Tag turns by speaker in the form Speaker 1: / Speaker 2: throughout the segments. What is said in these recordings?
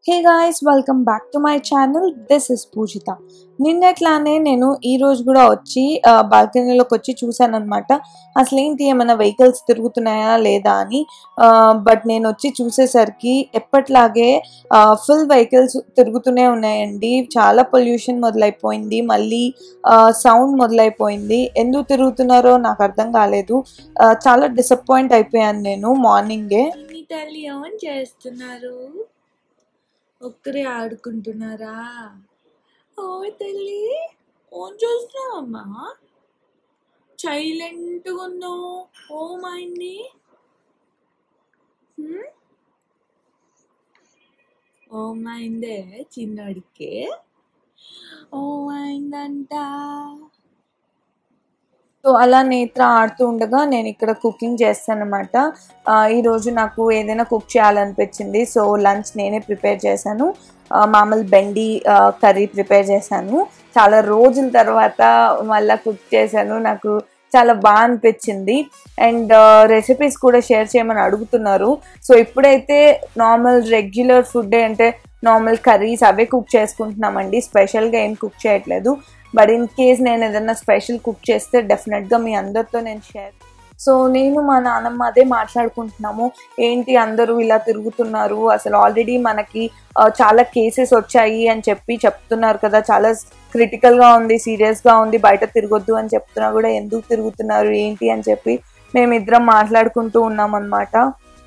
Speaker 1: hey guys welcome back to my channel this is Poojitha నిన్నట్లానే నేను ఈ రోజు కూడా వచ్చి బాల్కనీలోకి వచ్చి చూశాను అనమాట అసలు ఏంటి ఏమైనా వెహికల్స్ తిరుగుతున్నాయా లేదా అని బట్ నేను వచ్చి చూసేసరికి ఎప్పట్లాగే ఫుల్ వెహికల్స్ తిరుగుతూనే ఉన్నాయండి చాలా పొల్యూషన్ మొదలైపోయింది మళ్ళీ సౌండ్ మొదలైపోయింది ఎందుకు తిరుగుతున్నారో నాకు అర్థం కాలేదు ఆ, చాలా డిసప్పాయింట్ అయిపోయాను నేను మార్నింగే
Speaker 2: మీ తల్లి ఏమని చేస్తున్నారు ఒక్కరే ఆడుకుంటున్నారా ఓ తల్లి ఓన్ చూస్తున్నావమ్మా సైలెంట్గా ఉన్నావు ఓమైంది ఓమైందే చిన్నడికే ఓమైందంట
Speaker 1: సో అలా నేత్ర ఆడుతూ ఉండగా నేను ఇక్కడ కుకింగ్ చేస్తానమాట ఈరోజు నాకు ఏదైనా కుక్ చేయాలనిపించింది సో లంచ్ నేనే ప్రిపేర్ చేశాను ఆ, మామూలు బెండి కర్రీ ప్రిపేర్ చేశాను చాలా రోజుల తర్వాత మళ్ళీ కుక్ చేశాను నాకు చాలా బాగా అనిపించింది అండ్ రెసిపీస్ కూడా షేర్ చేయమని అడుగుతున్నారు సో ఇప్పుడైతే నార్మల్ రెగ్యులర్ ఫుడ్ అంటే నార్మల్ కర్రీస్ అవే కుక్ చేసుకుంటున్నామండి స్పెషల్గా ఏం కుక్ చేయట్లేదు బట్ ఇన్ కేస్ నేను ఏదైనా స్పెషల్ కుక్ చేస్తే డెఫినెట్గా మీ అందరితో నేను షేర్ సో నేను మా నాన్నమ్మ అదే మాట్లాడుకుంటున్నాము ఏంటి అందరూ ఇలా తిరుగుతున్నారు అసలు ఆల్రెడీ మనకి ఆ, చాలా కేసెస్ వచ్చాయి అని చెప్పి చెప్తున్నారు కదా చాలా క్రిటికల్గా ఉంది సీరియస్గా ఉంది బయట తిరగొద్దు అని చెప్తున్నా కూడా ఎందుకు తిరుగుతున్నారు ఏంటి అని చెప్పి మేమిద్దరం మాట్లాడుకుంటూ ఉన్నాం అనమాట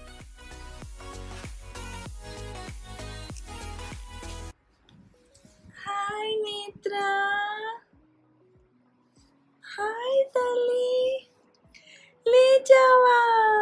Speaker 2: హాయ్ నేత్ర హాయ్ తల్లి లేచావా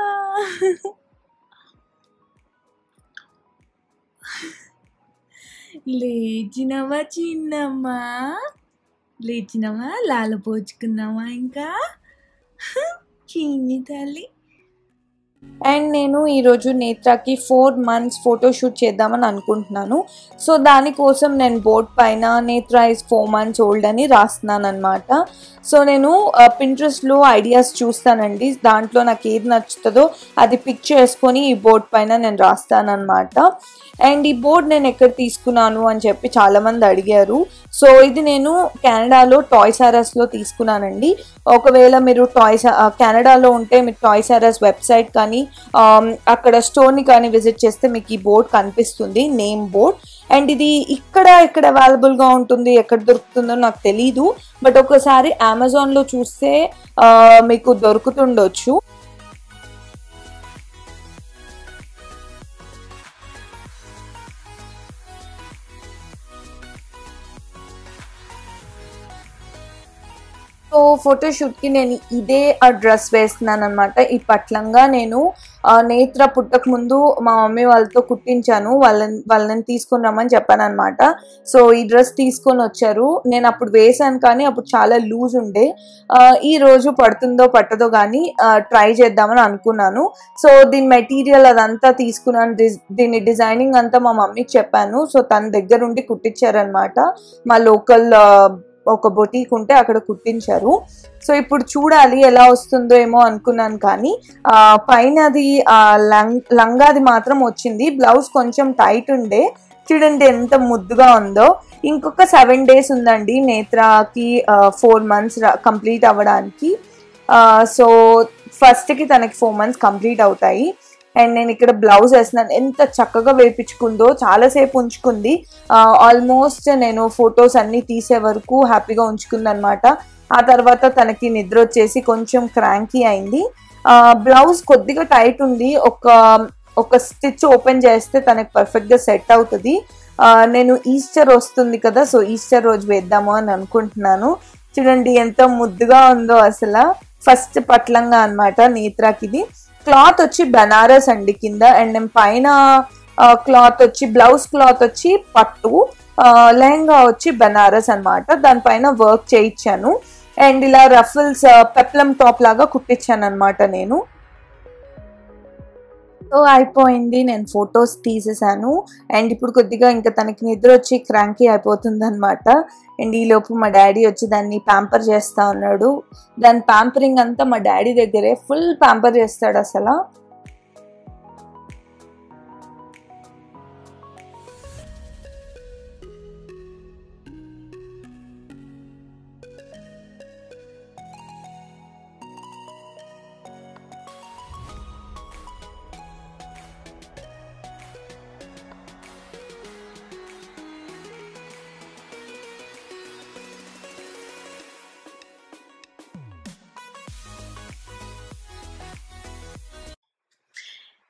Speaker 2: లేచినవా చిన్నమ్మా లేచినవా లాల పోచుకున్నావా ఇంకా చిన్ని తల్లి
Speaker 1: అండ్ నేను ఈరోజు నేత్రకి ఫోర్ మంత్స్ ఫోటోషూట్ చేద్దామని అనుకుంటున్నాను సో దానికోసం నేను బోర్డ్ పైన నేత్ర ఇస్ ఫోర్ మంత్స్ ఓల్డ్ అని రాస్తున్నాను అనమాట సో నేను పింట్రెస్ట్లో ఐడియాస్ చూస్తానండి దాంట్లో నాకు ఏది నచ్చుతుందో అది పిక్ చేసుకొని ఈ బోర్డ్ పైన నేను రాస్తాను అనమాట అండ్ ఈ బోర్డ్ నేను ఎక్కడ తీసుకున్నాను అని చెప్పి చాలామంది అడిగారు సో ఇది నేను కెనడాలో టాయ్స్ ఆర్ఎస్లో తీసుకున్నానండి ఒకవేళ మీరు టాయ్స్ కెనడాలో ఉంటే మీరు టాయ్స్ ఆర్ఎస్ వెబ్సైట్ కానీ ఆమ్, అక్కడ స్టోర్ని కానీ విజిట్ చేస్తే మీకు ఈ బోర్డ్ కనిపిస్తుంది నేమ్ బోర్డ్ అండ్ ఇది ఇక్కడ ఎక్కడ అవైలబుల్గా ఉంటుంది ఎక్కడ దొరుకుతుందో నాకు తెలీదు బట్ ఒకసారి అమెజాన్లో చూస్తే ఆ, మీకు దొరుకుతుండొచ్చు సో ఫోటోషూట్కి నేను ఇదే ఆ డ్రెస్ వేస్తున్నాను అనమాట ఈ పట్లంగా నేను ఆ, నేత్ర పుట్టక ముందు మా మమ్మీ వాళ్ళతో కుట్టించాను వాళ్ళని వాళ్ళని తీసుకుని రమ్మని చెప్పాను అనమాట సో ఈ డ్రెస్ తీసుకొని వచ్చారు నేను అప్పుడు వేసాను కానీ అప్పుడు చాలా లూజ్ ఉండే ఆ, ఈ రోజు పడుతుందో పట్టదో కానీ ట్రై చేద్దామని అనుకున్నాను సో దీని మెటీరియల్ అదంతా తీసుకున్నాను డిజ్- దీని డిజైనింగ్ అంతా మా మమ్మీకి చెప్పాను సో తన దగ్గర ఉండి కుట్టించారనమాట మా లోకల్ ఒక బొటీక్ ఉంటే అక్కడ కుట్టించారు సో ఇప్పుడు చూడాలి ఎలా వస్తుందో ఏమో అనుకున్నాను కానీ ఆ, పైన అది ఆ, లం- లంగాది మాత్రం వచ్చింది బ్లౌజ్ కొంచెం టైట్ ఉండే చూడండి ఎంత ముద్దుగా ఉందో ఇంకొక సెవెన్ డేస్ ఉందండి నేత్రాకి ఫోర్ మంత్స్ కంప్లీట్ అవ్వడానికి సో ఫస్ట్కి తనకి ఫోర్ మంత్స్ కంప్లీట్ అవుతాయి అండ్ నేను ఇక్కడ బ్లౌజ్ వేస్తున్నాను ఎంత చక్కగా వేపించుకుందో చాలాసేపు ఉంచుకుంది ఆల్మోస్ట్ నేను ఫొటోస్ అన్నీ తీసే వరకు హ్యాపీగా ఉంచుకుంది అనమాట ఆ తర్వాత తనకి నిద్ర వచ్చేసి కొంచెం క్రాంకీ అయింది బ్లౌజ్ కొద్దిగా టైట్ ఉంది ఒక ఒక స్టిచ్ ఓపెన్ చేస్తే తనకి పర్ఫెక్ట్గా సెట్ అవుతుంది ఆ, నేను ఈస్టర్ వస్తుంది కదా సో ఈస్టర్ రోజు వేద్దాము అని అనుకుంటున్నాను చూడండి ఎంత ముద్దుగా ఉందో అసలు ఫస్ట్ పట్లంగా అన్నమాట నేత్రాకి ఇది క్లాత్ వచ్చి బెనారస్ అండి కింద అండ్ నేను పైన క్లాత్ వచ్చి బ్లౌజ్ క్లాత్ వచ్చి పట్టు ఆ, లెహంగా వచ్చి బెనారస్ అన్నమాట దానిపైన వర్క్ చేయించాను అండ్ ఇలా రఫుల్స్ పెప్లం టాప్ లాగా కుట్టించాను అనమాట నేను సో అయిపోయింది నేను ఫొటోస్ తీసేసాను అండ్ ఇప్పుడు కొద్దిగా ఇంకా తనకి నిద్ర వచ్చి క్రాంకీ అయిపోతుంది అనమాట అండ్ ఈలోపు మా డాడీ వచ్చి దాన్ని ప్యాంపర్ చేస్తా ఉన్నాడు దాని ప్యాంపరింగ్ అంతా మా డాడీ దగ్గరే ఫుల్ ప్యాంపర్ చేస్తాడు అసలు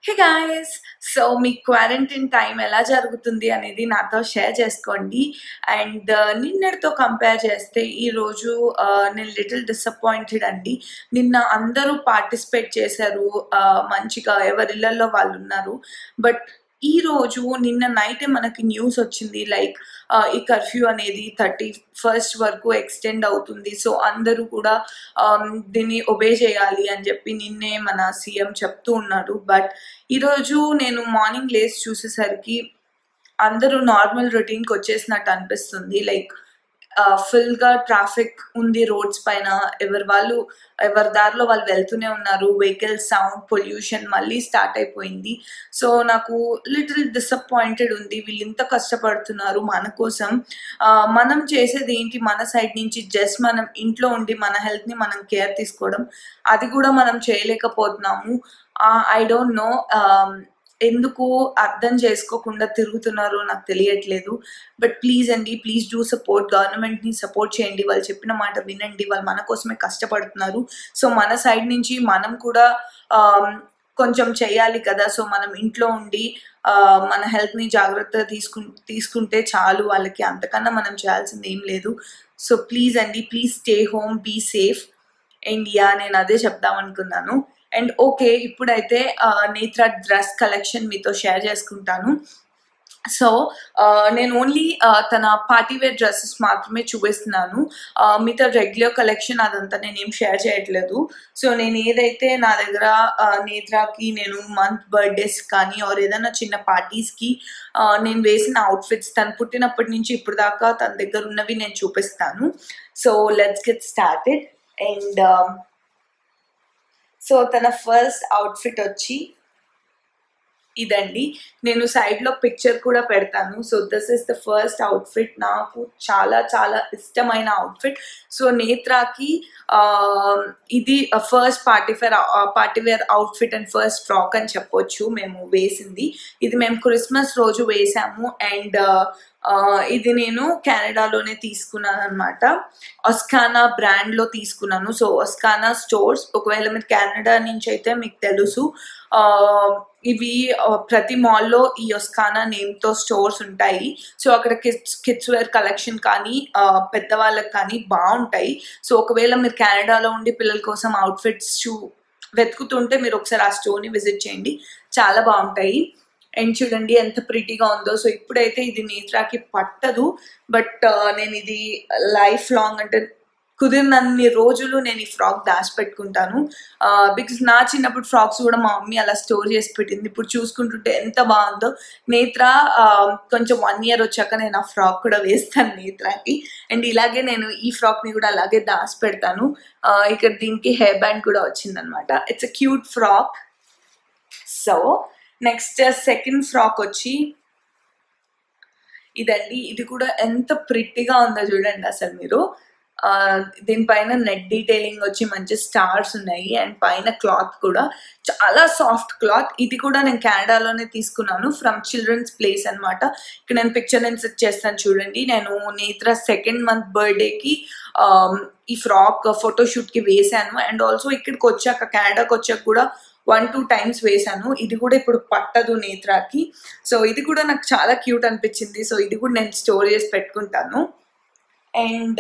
Speaker 1: హే గాయస్ సో మీ క్వారంటైన్ టైం ఎలా జరుగుతుంది అనేది నాతో షేర్ చేసుకోండి అండ్ నిన్నటితో కంపేర్ చేస్తే ఈరోజు నేను లిటిల్ డిసప్పాయింటెడ్ అండి నిన్న అందరూ పార్టిసిపేట్ చేశారు ఆ, మంచిగా ఎవరిళ్ళల్లో వాళ్ళు ఉన్నారు బట్ ఈ రోజు నిన్న నైట్ మనకి న్యూస్ వచ్చింది లైక్ ఈ కర్ఫ్యూ అనేది థర్టీ ఫస్ట్ వరకు ఎక్స్టెండ్ అవుతుంది సో అందరూ కూడా ఆమ్, దీన్ని ఒబే చేయాలి అని చెప్పి నిన్నే మన సీఎం చెప్తూ ఉన్నారు బట్ ఈరోజు నేను మార్నింగ్ లేసి చూసేసరికి అందరూ నార్మల్ రొటీన్కి వచ్చేసినట్టు అనిపిస్తుంది లైక్ ఫుల్ గా ట్రాఫిక్ ఉంది రోడ్స్ పైన ఎవరి వాళ్ళు ఎవరి దారిలో వాళ్ళు వెళ్తూనే ఉన్నారు వెహికల్ సౌండ్ పొల్యూషన్ మళ్ళీ స్టార్ట్ అయిపోయింది సో నాకు లిటిల్ డిసప్పాయింటెడ్ ఉంది వీళ్ళు ఇంత కష్టపడుతున్నారు మన కోసం ఆ, మనం చేసేది ఏంటి మన సైడ్ నుంచి జస్ట్ మనం ఇంట్లో ఉండి మన హెల్త్ ని మనం కేర్ తీసుకోవడం అది కూడా మనం చేయలేకపోతున్నాము ఐ డోంట్ నో ఎందుకు అర్థం చేసుకోకుండా తిరుగుతున్నారో నాకు తెలియట్లేదు బట్ ప్లీజ్ అండి ప్లీజ్ డూ సపోర్ట్ గవర్నమెంట్ని సపోర్ట్ చేయండి వాళ్ళు చెప్పిన మాట వినండి వాళ్ళు మన కోసమే కష్టపడుతున్నారు సో మన సైడ్ నుంచి మనం కూడా ఆమ్, కొంచెం చేయాలి కదా సో మనం ఇంట్లో ఉండి ఆ, మన హెల్త్ని జాగ్రత్తగా తీసుకు తీసుకుంటే చాలు వాళ్ళకి అంతకన్నా మనం చేయాల్సింది ఏం లేదు సో ప్లీజ్ అండి please stay home be safe and yeah నేను అదే చెప్దాం అనుకున్నాను అండ్ ఓకే ఇప్పుడైతే ఆ, నేత్ర డ్రెస్ కలెక్షన్ మీతో షేర్ చేసుకుంటాను సో నేను ఓన్లీ తన పార్టీ వేర్ డ్రెస్సెస్ మాత్రమే చూపిస్తున్నాను ఆ, మిగతా రెగ్యులర్ కలెక్షన్ అదంతా నేను ఏం షేర్ చేయట్లేదు సో నేను ఏదైతే నా దగ్గర ఆ, నేత్రాకి నేను మంత్ బర్త్డేస్ కానీ ఆర్ ఏదైనా చిన్న పార్టీస్కి నేను వేసిన అవుట్ఫిట్స్ తను పుట్టినప్పటి నుంచి ఇప్పుడు దాకా తన దగ్గర ఉన్నవి నేను చూపిస్తాను so let's get started and so తన ఫస్ట్ అవుట్ఫిట్ వచ్చి ఇదండి నేను సైడ్ లో పిక్చర్ కూడా పెడతాను so this is the first outfit నాకు చాలా చాలా ఇష్టమైన అవుట్ఫిట్ సో నేత్రాకి ఆ, ఇది first party wear party wear outfit and first frock అని చెప్పొచ్చు మేము వేసింది ఇది మేము క్రిస్మస్ రోజు వేసాము అండ్ ఇది నేను కెనడాలోనే తీసుకున్నాను అనమాట ఒస్కానా బ్రాండ్ లో తీసుకున్నాను సో ఒస్కానా స్టోర్స్ ఒకవేళ మీరు కెనడా నుంచి అయితే మీకు తెలుసు ఆ, ఇవి ఆ, ప్రతి మాల్లో ఈ ఒస్కానా నేమ్ తో స్టోర్స్ ఉంటాయి సో అక్కడ కిడ్స్ కిడ్స్ వేర్ కలెక్షన్ కానీ ఆ, పెద్దవాళ్ళకి కానీ బాగుంటాయి సో ఒకవేళ మీరు కెనడాలో ఉండి పిల్లల కోసం అవుట్ఫిట్స్ చూ వెతుకుతుంటే మీరు ఒకసారి ఆ స్టోర్ని విజిట్ చేయండి చాలా బాగుంటాయి అండ్ చూడండి ఎంత ప్రిటీగా ఉందో సో ఇప్పుడైతే ఇది నేత్రాకి పట్టదు బట్ నేను ఇది లైఫ్ లాంగ్ అంటే కుదిరినన్ని రోజులు నేను ఈ ఫ్రాక్ దాచిపెట్టుకుంటాను బికాస్ నా చిన్నప్పుడు ఫ్రాక్స్ కూడా మా మమ్మీ అలా స్టోర్ చేసి పెట్టింది ఇప్పుడు చూసుకుంటుంటే ఎంత బాగుందో నేత్ర ఆ, కొంచెం వన్ ఇయర్ వచ్చాక నేను ఆ ఫ్రాక్ కూడా వేస్తాను నేత్రాకి అండ్ ఇలాగే నేను ఈ ఫ్రాక్ని కూడా అలాగే దాచి పెడతాను ఆ, ఇక్కడ దీనికి హెయిర్ బ్యాండ్ కూడా వచ్చిందనమాట it's a cute frock so next second frock వచ్చి ఇదండి ఇది కూడా ఎంత ప్రిట్టిగా ఉందో చూడండి అసలు మీరు ఆ, దీనిపైన నెట్ డీటెయిలింగ్ వచ్చి మంచి స్టార్స్ ఉన్నాయి అండ్ పైన క్లాత్ కూడా చాలా సాఫ్ట్ క్లాత్ ఇది కూడా నేను కెనడాలోనే తీసుకున్నాను ఫ్రమ్ చిల్డ్రన్స్ ప్లేస్ అన్నమాట ఇక్కడ నేను పిక్చర్ ఇన్సెట్ చేస్తాను చూడండి నేను నేత్ర సెకండ్ మంత్ బర్త్డేకి ఈ ఫ్రాక్ ఫోటోషూట్కి వేశాను అండ్ ఆల్సో ఇక్కడికి వచ్చాక కెనడాకి వచ్చాక కూడా వన్ టూ టైమ్స్ వేశాను ఇది కూడా ఇప్పుడు పట్టదు నేత్రాకి సో ఇది కూడా నాకు చాలా క్యూట్ అనిపించింది సో ఇది కూడా నేను స్టోర్ చేసి పెట్టుకుంటాను అండ్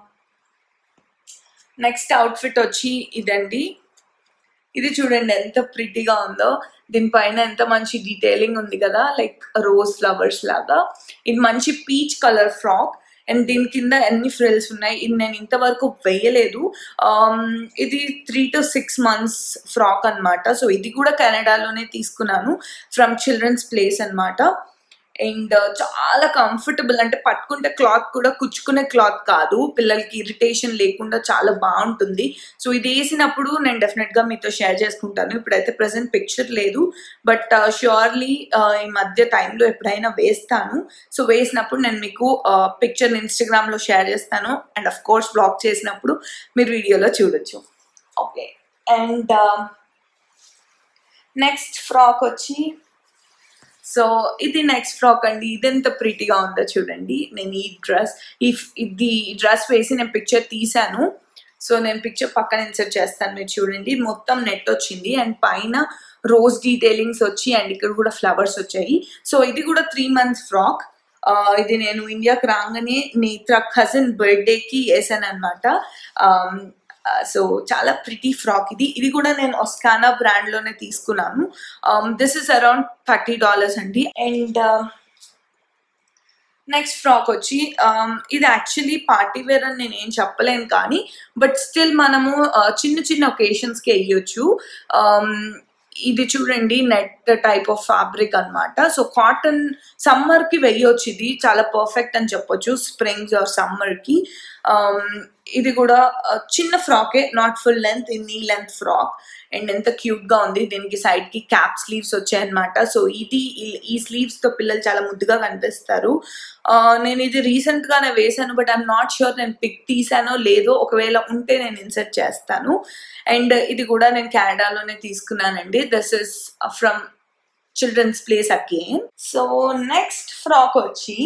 Speaker 1: నెక్స్ట్ అవుట్ఫిట్ వచ్చి ఇదండి ఇది చూడండి ఎంత ప్రిటీగా ఉందో దీనిపైన ఎంత మంచి డీటెయిలింగ్ ఉంది కదా లైక్ రోజ్ ఫ్లవర్స్ లాగా ఇది మంచి పీచ్ కలర్ ఫ్రాక్ అండ్ దీని కింద ఎన్ని ఫ్రిల్స్ ఉన్నాయి ఇది నేను ఇంతవరకు వేయలేదు ఆమ్, ఇది three to six months frock అన్నమాట సో ఇది కూడా కెనడాలోనే తీసుకున్నాను ఫ్రమ్ చిల్డ్రన్స్ ప్లేస్ అన్నమాట అండ్ చాలా కంఫర్టబుల్ అంటే పట్టుకుంటే క్లాత్ కూడా కుచ్చుకునే క్లాత్ కాదు పిల్లలకి ఇరిటేషన్ లేకుండా చాలా బాగుంటుంది సో ఇది వేసినప్పుడు నేను డెఫినెట్గా మీతో షేర్ చేసుకుంటాను ఇప్పుడైతే ప్రజెంట్ పిక్చర్ లేదు బట్ ష్యూర్లీ ఈ మధ్య టైంలో ఎప్పుడైనా వేస్తాను సో వేసినప్పుడు నేను మీకు పిక్చర్ ఇన్స్టాగ్రామ్లో షేర్ చేస్తాను అండ్ అఫ్ కోర్స్ బ్లాగ్ చేసినప్పుడు మీరు వీడియోలో చూడొచ్చు ఓకే అండ్ నెక్స్ట్ ఫ్రాక్ వచ్చి సో ఇది నెక్స్ట్ ఫ్రాక్ అండి ఇది ఎంత ప్రిటీగా ఉందో చూడండి నేను ఈ డ్రెస్ ఈ ఇది డ్రెస్ వేసి నేను పిక్చర్ తీసాను సో నేను పిక్చర్ పక్కన ఇన్సర్ట్ చేస్తాను మీరు చూడండి ఇది మొత్తం నెట్ వచ్చింది అండ్ పైన రోజ్ డీటెయిలింగ్స్ వచ్చి అండ్ ఇక్కడ కూడా ఫ్లవర్స్ వచ్చాయి సో ఇది కూడా త్రీ మంత్స్ ఫ్రాక్ ఇది నేను ఇండియాకి రాగానే నేత్ర కజిన్ బర్త్డేకి వేసాను అనమాట సో చాలా ప్రిటీ ఫ్రాక్ ఇది ఇది కూడా నేను ఒస్కానా బ్రాండ్ లోనే తీసుకున్నాను this is around thirty dollars అండి అండ్ నెక్స్ట్ ఫ్రాక్ వచ్చి um, ఇది యాక్చువల్లీ పార్టీ వేర్ అని నేను ఏం చెప్పలేను కానీ బట్ స్టిల్ మనము uh, చిన్న చిన్న ఒకేషన్స్కి వేయొచ్చు Um, ఇది చూడండి నెట్ టైప్ ఆఫ్ ఫ్యాబ్రిక్ అన్నమాట సో కాటన్ సమ్మర్కి వేయొచ్చు ఇది చాలా పర్ఫెక్ట్ అని చెప్పొచ్చు స్ప్రింగ్స్ ఆర్ సమ్మర్కి ఇది కూడా uh, చిన్న ఫ్రాకే not full length knee length frock and ఎంత క్యూట్ గా ఉంది దీనికి సైడ్ కి క్యాప్ స్లీవ్స్ వచ్చాయన్నమాట సో ఇది ఈ- ఈ స్లీవ్స్ తో పిల్లలు చాలా ముద్దుగా కనిపిస్తారు ఆ, నేను ఇది రీసెంట్ గానే వేసాను బట్ ఐఎమ్ నాట్ షూర్ నేను పిక్ తీసానో లేదో ఒకవేళ ఉంటే నేను ఇన్సర్ట్ చేస్తాను అండ్ ఇది కూడా నేను కెనడాలోనే తీసుకున్నానండి this is from Children's Place again so next frock వచ్చి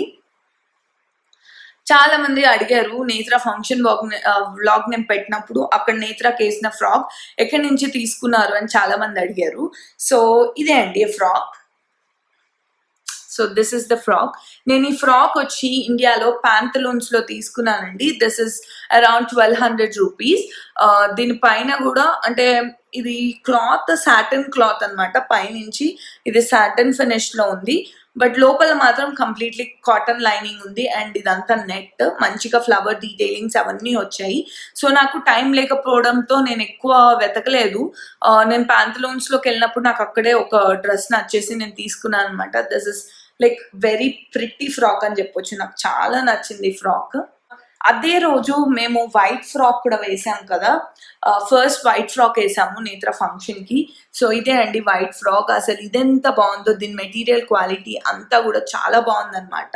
Speaker 1: చాలా మంది అడిగారు నేత్ర ఫంక్షన్ వ్లాగ్ నేను పెట్టినప్పుడు అక్కడ నేత్రకి వేసిన ఫ్రాక్ ఎక్కడి నుంచి తీసుకున్నారు అని చాలా మంది అడిగారు సో ఇదే అండి frock so this is the frock నేను ఈ ఫ్రాక్ వచ్చి ఇండియాలో ప్యాంతలూన్స్ లో తీసుకున్నానండి this is around twelve hundred rupees దీనిపైన కూడా అంటే ఇది క్లాత్ సాటన్ క్లాత్ అన్నమాట పైనుంచి ఇది సాటన్ ఫినిష్ లో ఉంది బట్ లోపల మాత్రం కంప్లీట్లీ కాటన్ లైనింగ్ ఉంది అండ్ ఇదంతా నెట్ మంచిగా ఫ్లవర్ డీటెయిలింగ్స్ అవన్నీ వచ్చాయి సో నాకు టైం లేకపోవడంతో నేను ఎక్కువ వెతకలేదు ఆ, నేను ప్యాంతలోన్స్ లోకి వెళ్ళినప్పుడు నాకు అక్కడే ఒక డ్రెస్ నచ్చేసి నేను తీసుకున్నాను అనమాట this is like very pretty frock అని చెప్పొచ్చు నాకు చాలా నచ్చింది ఈ ఫ్రాక్ అదే రోజు మేము వైట్ ఫ్రాక్ కూడా వేసాం కదా ఫస్ట్ వైట్ ఫ్రాక్ వేసాము నేత్ర ఫంక్షన్ కి సో ఇదే అండి వైట్ ఫ్రాక్ అసలు ఇదెంత బాగుందో దీని మెటీరియల్ క్వాలిటీ అంతా కూడా చాలా బాగుందన్నమాట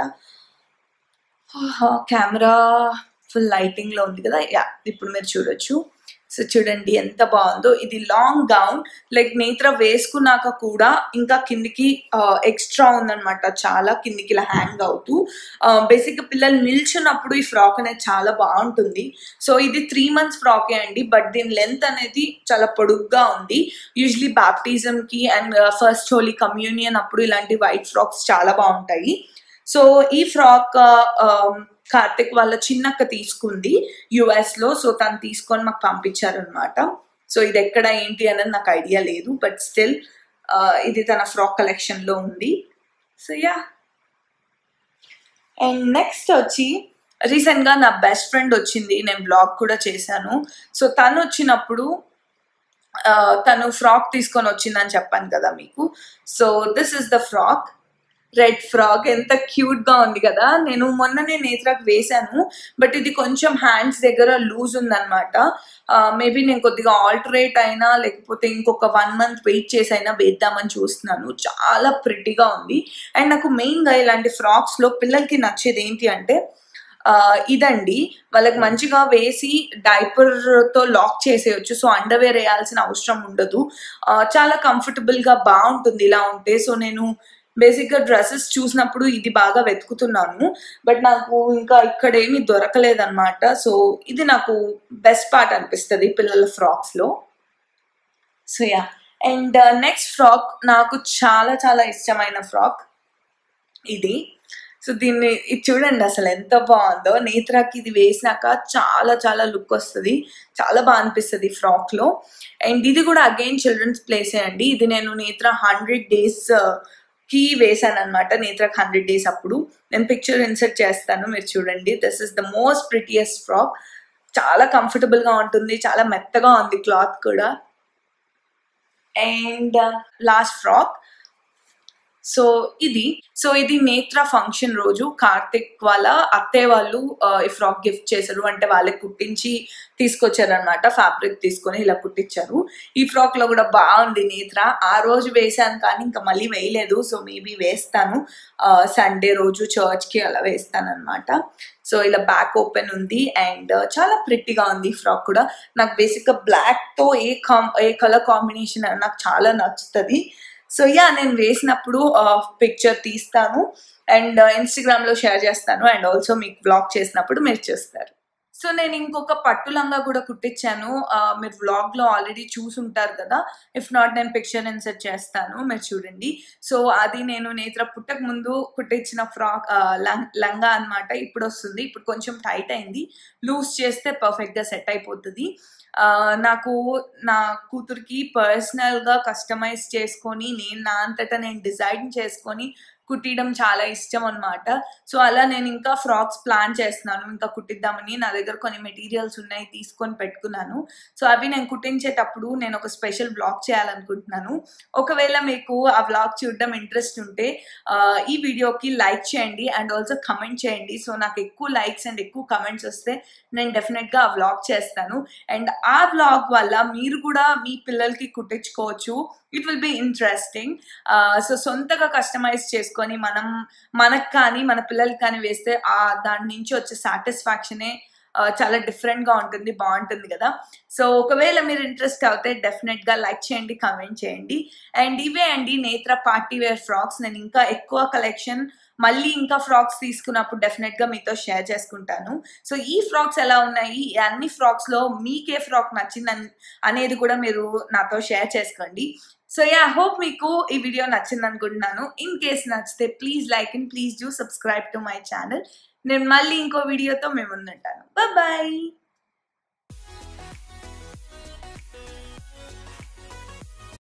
Speaker 1: కెమెరా ఫుల్ లైటింగ్ లో ఉంది కదా యా ఇప్పుడు మీరు చూడొచ్చు సో చూడండి ఎంత బాగుందో ఇది లాంగ్ గౌన్ లైక్ నేత్ర వేసుకున్నాక కూడా ఇంకా కిందికి ఎక్స్ట్రా ఉందన్నమాట చాలా కిందికి ఇలా హ్యాంగ్ అవుతూ బేసిక్ పిల్లలు నిల్చున్నప్పుడు ఈ ఫ్రాక్ అనేది చాలా బాగుంటుంది సో ఇది త్రీ మంత్స్ ఫ్రాకే అండి బట్ దీని లెంత్ అనేది చాలా పొడుగ్గా ఉంది యూజువలీ బాప్టిజం కి అండ్ ఫస్ట్ హోలీ కమ్యూనియన్ అప్పుడు ఇలాంటి వైట్ ఫ్రాక్స్ చాలా బాగుంటాయి సో ఈ ఫ్రాక్ కార్తిక్ వాళ్ళ చిన్నక్క తీసుకుంది యుఎస్ లో సో తను తీసుకొని మాకు పంపించారనమాట సో ఇది ఎక్కడ ఏంటి అనేది నాకు ఐడియా లేదు బట్ స్టిల్ ఇది తన ఫ్రాక్ కలెక్షన్ లో ఉంది సో యా అండ్ నెక్స్ట్ వచ్చి రీసెంట్ గా నా బెస్ట్ ఫ్రెండ్ వచ్చింది నేను బ్లాగ్ కూడా చేశాను సో తను వచ్చినప్పుడు ఆ, తను ఫ్రాక్ తీసుకొని వచ్చిందని చెప్పాను కదా మీకు so this is the frock red frock ఎంత క్యూట్ గా ఉంది కదా నేను మొన్ననే నేత్రాకి వేశాను బట్ ఇది కొంచెం హ్యాండ్స్ దగ్గర లూజ్ ఉందన్నమాట మేబీ నేను కొద్దిగా ఆల్టరేట్ అయినా లేకపోతే ఇంకొక వన్ మంత్ వెయిట్ చేసి అయినా వేద్దామని చూస్తున్నాను చాలా ప్రిటీగా ఉంది అండ్ నాకు మెయిన్గా ఇలాంటి ఫ్రాక్స్ లో పిల్లలకి నచ్చేది ఏంటి అంటే ఆ, ఇదండి వాళ్ళకి మంచిగా వేసి డైపర్ తో లాక్ చేసేయచ్చు సో అండర్వేర్ వేయాల్సిన అవసరం ఉండదు ఆ, చాలా కంఫర్టబుల్ గా బాగుంటుంది ఇలా ఉంటే సో నేను బేసిక్ గా డ్రెస్సెస్ చూసినప్పుడు ఇది బాగా వెతుకుతున్నాను బట్ నాకు ఇంకా ఇక్కడ ఏమీ దొరకలేదన్నమాట సో ఇది నాకు బెస్ట్ పార్ట్ అనిపిస్తుంది పిల్లల ఫ్రాక్స్ లో so yeah and next frock నాకు చాలా చాలా ఇష్టమైన ఫ్రాక్ ఇది సో దీన్ని ఇది చూడండి అసలు ఎంత బాగుందో నేత్రాకి ఇది వేసినాక చాలా చాలా లుక్ వస్తుంది చాలా బాగా అనిపిస్తుంది ఫ్రాక్ లో అండ్ ఇది కూడా అగైన్ చిల్డ్రన్స్ ప్లేసే అండి ఇది నేను నేత్ర హండ్రెడ్ డేస్ కి వేసాను అనమాట నేత్రకు హండ్రెడ్ డేస్ అప్పుడు నేను పిక్చర్ ఇన్సర్ట్ చేస్తాను మీరు చూడండి this is the most prettiest frock చాలా కంఫర్టబుల్ గా ఉంటుంది చాలా మెత్తగా ఉంది క్లాత్ కూడా అండ్ లాస్ట్ ఫ్రాక్ సో ఇది సో ఇది నేత్ర ఫంక్షన్ రోజు కార్తిక్ వాళ్ళ అత్తయ్య వాళ్ళు ఆ, ఈ ఫ్రాక్ గిఫ్ట్ చేశారు అంటే వాళ్ళకి కుట్టించి తీసుకొచ్చారు అనమాట ఫ్యాబ్రిక్ తీసుకొని ఇలా కుట్టించారు ఈ ఫ్రాక్ లో కూడా బాగుంది నేత్ర ఆ రోజు వేసాను కానీ ఇంకా మళ్ళీ వేయలేదు సో మేబీ వేస్తాను సండే రోజు చర్చ్ కి అలా వేస్తాను అనమాట సో ఇలా బ్యాక్ ఓపెన్ ఉంది అండ్ చాలా ప్రిట్టిగా ఉంది ఈ ఫ్రాక్ కూడా నాకు బేసిక్ గా బ్లాక్ తో ఏ కాం ఏ కలర్ కాంబినేషన్ నాకు చాలా నచ్చుతుంది సో యా నేను వేసినప్పుడు పిక్చర్ తీస్తాను అండ్ ఇన్స్టాగ్రామ్ లో షేర్ చేస్తాను అండ్ ఆల్సో మీకు బ్లాగ్ చేసినప్పుడు మీరు చూస్తారు సో సో నేను ఇంకొక పట్టు లంగా కూడా కుట్టించాను ఆ, మీరు వ్లాగ్లో ఆల్రెడీ చూసుంటారు కదా ఇఫ్ నాట్ నేను పిక్చర్ ఇన్సర్ట్ చేస్తాను మీరు చూడండి సో అది నేను నేత్ర పుట్టక ముందు కుట్టించిన ఫ్రాక్ ఆ, లం- లంగా అన్నమాట ఇప్పుడు వస్తుంది ఇప్పుడు కొంచెం టైట్ అయింది లూజ్ చేస్తే పర్ఫెక్ట్గా సెట్ అయిపోతుంది ఆ, నాకు నా కూతురికి పర్సనల్గా కస్టమైజ్ చేసుకొని నేను నా అంతటా నేను డిజైన్ చేసుకొని కుట్టియడం చాలా ఇష్టం అనమాట సో అలా నేను ఇంకా ఫ్రాక్స్ ప్లాన్ చేస్తున్నాను ఇంకా కుట్టిద్దామని నా దగ్గర కొన్ని మెటీరియల్స్ ఉన్నాయి తీసుకొని పెట్టుకున్నాను సో అవి నేను కుట్టించేటప్పుడు నేను ఒక స్పెషల్ బ్లాగ్ చేయాలనుకుంటున్నాను ఒకవేళ మీకు ఆ బ్లాగ్ చూడడం ఇంట్రెస్ట్ ఉంటే ఆ, ఈ వీడియోకి లైక్ చేయండి అండ్ ఆల్సో కమెంట్ చేయండి సో నాకు ఎక్కువ లైక్స్ అండ్ ఎక్కువ కమెంట్స్ వస్తే నేను డెఫినెట్గా ఆ వ్లాగ్ చేస్తాను అండ్ ఆ వ్లాగ్ వల్ల మీరు కూడా మీ పిల్లలకి కుట్టించుకోవచ్చు it will be interesting so సొంతగా కస్టమైజ్ చేసుకొని మనం మనకు కానీ మన పిల్లలకి కానీ వేస్తే ఆ దాని నుంచి వచ్చే సాటిస్ఫాక్షనే చాలా డిఫరెంట్గా ఉంటుంది బాగుంటుంది కదా సో ఒకవేళ మీరు ఇంట్రెస్ట్ అవుతే డెఫినెట్గా లైక్ చేయండి కమెంట్ చేయండి అండ్ ఇవే అండి నేత్ర పార్టీ వేర్ ఫ్రాక్స్ నేను ఇంకా ఎక్కువ కలెక్షన్ మళ్ళీ ఇంకా ఫ్రాక్స్ తీసుకున్నప్పుడు డెఫినెట్గా మీతో షేర్ చేసుకుంటాను సో ఈ ఫ్రాక్స్ ఎలా ఉన్నాయి ఈ అన్ని ఫ్రాక్స్లో మీకే ఫ్రాక్ నచ్చింది అన్- అనేది కూడా మీరు నాతో షేర్ చేసుకోండి సో యా హోప్ మీకు ఈ వీడియో నచ్చింది అనుకుంటున్నాను ఇన్ కేస్ నచ్చితే please like and please do subscribe to my channel నేను మళ్ళీ ఇంకో వీడియోతో మేము ముందుంటాను బాయ్